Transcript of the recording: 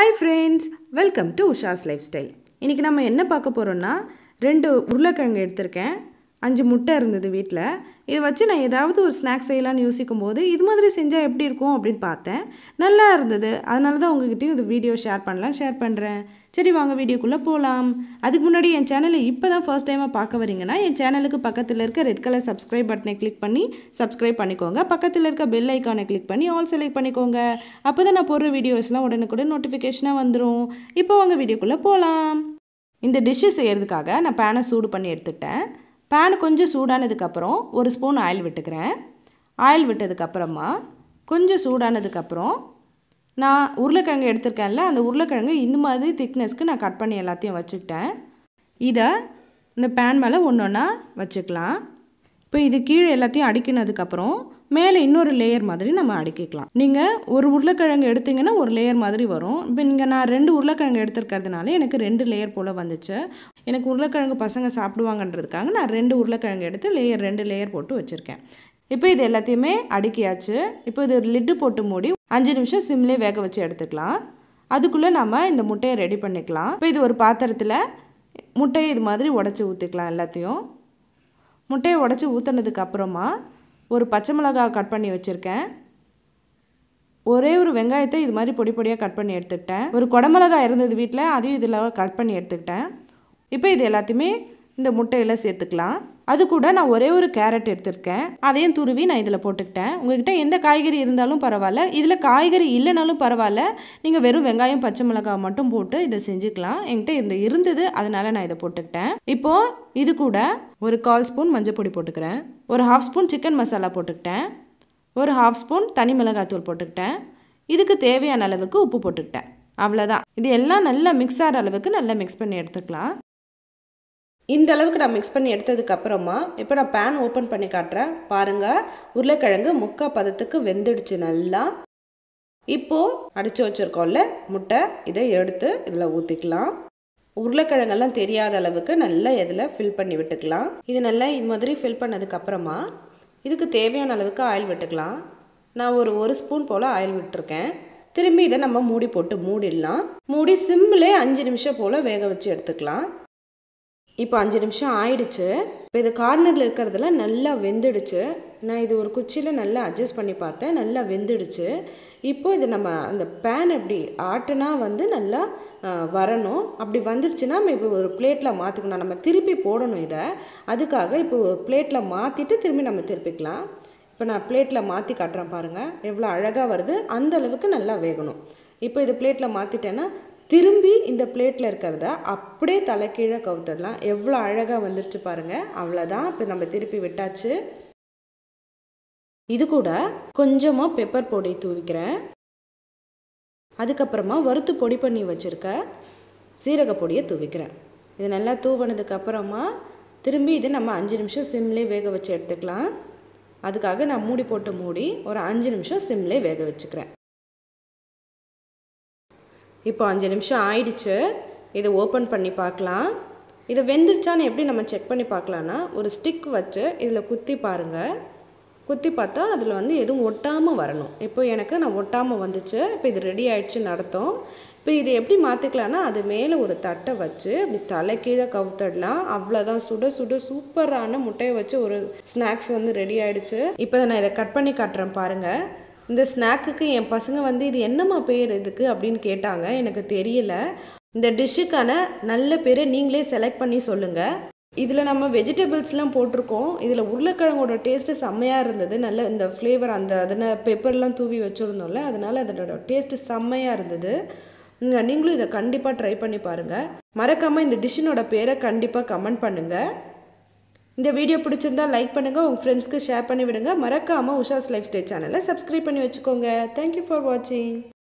hi friends welcome to Usha's lifestyle இன்றைக்கி நம்ம என்ன பார்க்க போகிறோன்னா ரெண்டு உருளைக்கிழங்கு எடுத்திருக்கேன் அஞ்சு முட்டை இருந்தது வீட்டில் இதை வச்சு நான் ஏதாவது ஒரு ஸ்நாக்ஸ் செய்யலாம்னு யோசிக்கும் போது இது மாதிரி செஞ்சால் எப்படி இருக்கும் அப்படின்னு பார்த்தேன் நல்லா இருந்தது அதனால தான் உங்ககிட்டயும் இந்த வீடியோ ஷேர் பண்ணலாம் ஷேர் பண்ணுறேன் சரி வாங்க வீடியோக்குள்ளே போகலாம் அதுக்கு முன்னாடி என் சேனலை இப்போ தான் ஃபர்ஸ்ட் டைமாக பார்க்க வரீங்கன்னா என் சேனலுக்கு பக்கத்தில் இருக்க ரெட் கலர் சப்ஸ்கிரைப் பட்டனை கிளிக் பண்ணி சப்ஸ்கிரைப் பண்ணிக்கோங்க பக்கத்தில் இருக்க பெல் ஐக்கானை கிளிக் பண்ணி ஆல் செலக்ட் பண்ணிக்கோங்க அப்போ தான் நான் போடுற வீடியோஸ்லாம் உடனுக்குடன் நோட்டிஃபிகேஷனாக வந்துடும் இப்போ வாங்க வீடியோக்குள்ளே போகலாம் இந்த டிஷ்ஷு செய்கிறதுக்காக நான் பேனை சூடு பண்ணி எடுத்துக்கிட்டேன் பேன் கொஞ்சம் சூடானதுக்கப்புறம் ஒரு ஸ்பூன் ஆயில் விட்டுக்கிறேன் ஆயில் விட்டதுக்கப்புறமா கொஞ்சம் சூடானதுக்கப்புறம் நான் உருளைக்கிழங்கு எடுத்திருக்கேன்ல அந்த உருளைக்கிழங்கு இந்த மாதிரி திக்னஸ்க்கு நான் கட் பண்ணி எல்லாத்தையும் வச்சுக்கிட்டேன் இதை இந்த பேன் மேலே ஒன்று ஒன்றா வச்சுக்கலாம் இப்போ இது கீழே எல்லாத்தையும் அடுக்கினதுக்கப்புறம் மேலே இன்னொரு லேயர் மாதிரி நம்ம அடுக்கிக்கலாம் நீங்கள் ஒரு உருளைக்கிழங்கு எடுத்தீங்கன்னா ஒரு லேயர் மாதிரி வரும் இப்போ நீங்கள் நான் ரெண்டு உருளைக்கிழங்கு எடுத்துருக்கிறதுனால எனக்கு ரெண்டு லேயர் போல் வந்துச்சு எனக்கு உருளைக்கிழங்கு பசங்க சாப்பிடுவாங்கன்றதுக்காக நான் ரெண்டு உருளைக்கிழங்கு எடுத்து லேயர் ரெண்டு லேயர் போட்டு வச்சுருக்கேன் இப்போ இது எல்லாத்தையுமே அடுக்கியாச்சு இப்போ இது ஒரு லிட்டு போட்டு மூடி அஞ்சு நிமிஷம் சிம்லே வேக வச்சு எடுத்துக்கலாம் அதுக்குள்ளே நம்ம இந்த முட்டையை ரெடி பண்ணிக்கலாம் இப்போ இது ஒரு பாத்திரத்தில் முட்டையை இது மாதிரி உடச்சி ஊற்றிக்கலாம் எல்லாத்தையும் முட்டையை உடச்சி ஊற்றுனதுக்கு அப்புறமா ஒரு பச்சை மிளகாய் கட் பண்ணி வச்சுருக்கேன் ஒரே ஒரு வெங்காயத்தை இது மாதிரி பொடி பொடியாக கட் பண்ணி எடுத்துக்கிட்டேன் ஒரு குடமிளகாய் இருந்தது வீட்டில் அதையும் இதில் கட் பண்ணி எடுத்துக்கிட்டேன் இப்போ இது எல்லாத்தையுமே இந்த முட்டையில் சேர்த்துக்கலாம் அது கூட நான் ஒரே ஒரு கேரட் எடுத்திருக்கேன் அதையும் துருவி நான் இதில் போட்டுக்கிட்டேன் உங்ககிட்ட எந்த காய்கறி இருந்தாலும் பரவாயில்ல இதில் காய்கறி இல்லைனாலும் பரவாயில்ல நீங்கள் வெறும் வெங்காயம் பச்சை மிளகாய் மட்டும் போட்டு இதை செஞ்சுக்கலாம் என்கிட்ட இந்த இருந்தது அதனால நான் இதை போட்டுக்கிட்டேன் இப்போது இது கூட ஒரு கால் ஸ்பூன் மஞ்சள் பொடி போட்டுக்கிறேன் ஒரு ஹாஃப் ஸ்பூன் சிக்கன் மசாலா போட்டுக்கிட்டேன் ஒரு ஹாஃப் ஸ்பூன் தனி மிளகாத்தூள் போட்டுக்கிட்டேன் இதுக்கு தேவையான அளவுக்கு உப்பு போட்டுக்கிட்டேன் அவ்வளோதான் இது எல்லாம் நல்லா மிக்ஸ் ஆகிற அளவுக்கு நல்லா மிக்ஸ் பண்ணி எடுத்துக்கலாம் இந்த அளவுக்கு நான் மிக்ஸ் பண்ணி எடுத்ததுக்கு அப்புறமா இப்போ நான் பேன் ஓப்பன் பண்ணி காட்டுறேன் பாருங்கள் உருளைக்கிழங்கு முக்கா பதத்துக்கு வெந்துடுச்சு நல்லா இப்போது அடித்து வச்சுருக்கோம்ல முட்டை இதை எடுத்து இதில் ஊற்றிக்கலாம் உருளைக்கிழங்கெல்லாம் தெரியாத அளவுக்கு நல்லா இதில் ஃபில் பண்ணி விட்டுக்கலாம் இது நல்லா இது மாதிரி ஃபில் பண்ணதுக்கப்புறமா இதுக்கு தேவையான அளவுக்கு ஆயில் விட்டுக்கலாம் நான் ஒரு ஒரு ஸ்பூன் போல் ஆயில் விட்டுருக்கேன் திரும்பி இதை நம்ம மூடி போட்டு மூடிடலாம் மூடி சிம்மிலே அஞ்சு நிமிஷம் போல் வேக வச்சு எடுத்துக்கலாம் இப்போ அஞ்சு நிமிஷம் ஆயிடுச்சு இப்போ இது கார்னரில் இருக்கிறதுல நல்லா வெந்துடுச்சு நான் இது ஒரு குச்சியில் நல்லா அட்ஜஸ்ட் பண்ணி பார்த்தேன் நல்லா வெந்துடுச்சு இப்போ இது நம்ம அந்த பேன் எப்படி ஆட்டுனா வந்து நல்லா வரணும் அப்படி வந்துருச்சுன்னா நம்ம இப்போ ஒரு பிளேட்டில் மாற்றிக்கணும் நம்ம திருப்பி போடணும் இதை அதுக்காக இப்போ ஒரு பிளேட்டில் மாற்றிட்டு திரும்பி நம்ம திருப்பிக்கலாம் இப்போ நான் பிளேட்டில் மாற்றி காட்டுறேன் பாருங்கள் எவ்வளோ அழகாக வருது அந்த அளவுக்கு நல்லா வேகணும் இப்போ இது பிளேட்டில் மாற்றிட்டேன்னா திரும்பி இந்த பிளேட்டில் இருக்கிறத அப்படியே தலைக்கீழே கவுத்துடலாம் எவ்வளோ அழகாக வந்துருச்சு பாருங்கள் அவ்வளோதான் இப்போ நம்ம திருப்பி விட்டாச்சு இது கூட கொஞ்சமாக பெப்பர் பொடி தூவிக்கிறேன் அதுக்கப்புறமா வறுத்து பொடி பண்ணி வச்சுருக்க சீரக பொடியை தூவிக்கிறேன் இது நல்லா தூவினதுக்கு அப்புறமா திரும்பி இது நம்ம அஞ்சு நிமிஷம் சிம்லே வேக வச்சு எடுத்துக்கலாம் அதுக்காக நான் மூடி போட்டு மூடி ஒரு அஞ்சு நிமிஷம் சிம்லே வேக வச்சுக்கிறேன் இப்போ அஞ்சு நிமிஷம் ஆயிடுச்சு இதை ஓப்பன் பண்ணி பார்க்கலாம் இதை வெந்துருச்சான்னு எப்படி நம்ம செக் பண்ணி பார்க்கலான்னா ஒரு ஸ்டிக் வச்சு இதில் குத்தி பாருங்கள் குத்தி பார்த்தா அதில் வந்து எதுவும் ஒட்டாமல் வரணும் இப்போ எனக்கு நான் ஒட்டாமல் வந்துச்சு இப்போ இது ரெடி ஆயிடுச்சுன்னு அர்த்தம் இப்போ இதை எப்படி மாற்றிக்கலான்னா அது மேலே ஒரு தட்டை வச்சு அப்படி தலை கீழே கவுத்தடலாம் அவ்வளோதான் சுட சுட சூப்பரான முட்டையை வச்சு ஒரு ஸ்நாக்ஸ் வந்து ரெடி ஆயிடுச்சு இப்போ நான் இதை கட் பண்ணி காட்டுறேன் பாருங்கள் இந்த ஸ்நாக்குக்கு என் பசங்க வந்து இது என்னம்மா பேர் இதுக்கு அப்படின்னு கேட்டாங்க எனக்கு தெரியல இந்த டிஷ்ஷுக்கான நல்ல பேரை நீங்களே செலக்ட் பண்ணி சொல்லுங்கள் இதில் நம்ம வெஜிடபிள்ஸ்லாம் போட்டிருக்கோம் இதில் உருளைக்கிழங்கோட டேஸ்ட்டு செம்மையாக இருந்தது நல்ல இந்த ஃப்ளேவர் அந்த அதில் பெப்பர்லாம் தூவி வச்சுருந்தோம்ல அதனால் அதனோட டேஸ்ட்டு செம்மையாக இருந்தது நீங்களும் இதை கண்டிப்பாக ட்ரை பண்ணி பாருங்கள் மறக்காமல் இந்த டிஷ்ஷினோட பேரை கண்டிப்பாக கமெண்ட் பண்ணுங்கள் இந்த வீடியோ பிடிச்சிருந்தா லைக் பண்ணுங்கள் உங்கள் ஃப்ரெண்ட்ஸ்க்கு ஷேர் பண்ணி விடுங்க மறக்காமல் உஷாஸ் லைஃப் ஸ்டைல் சேனலை சப்ஸ்கிரைப் பண்ணி வச்சுக்கோங்க தேங்க்யூ ஃபார் வாட்சிங்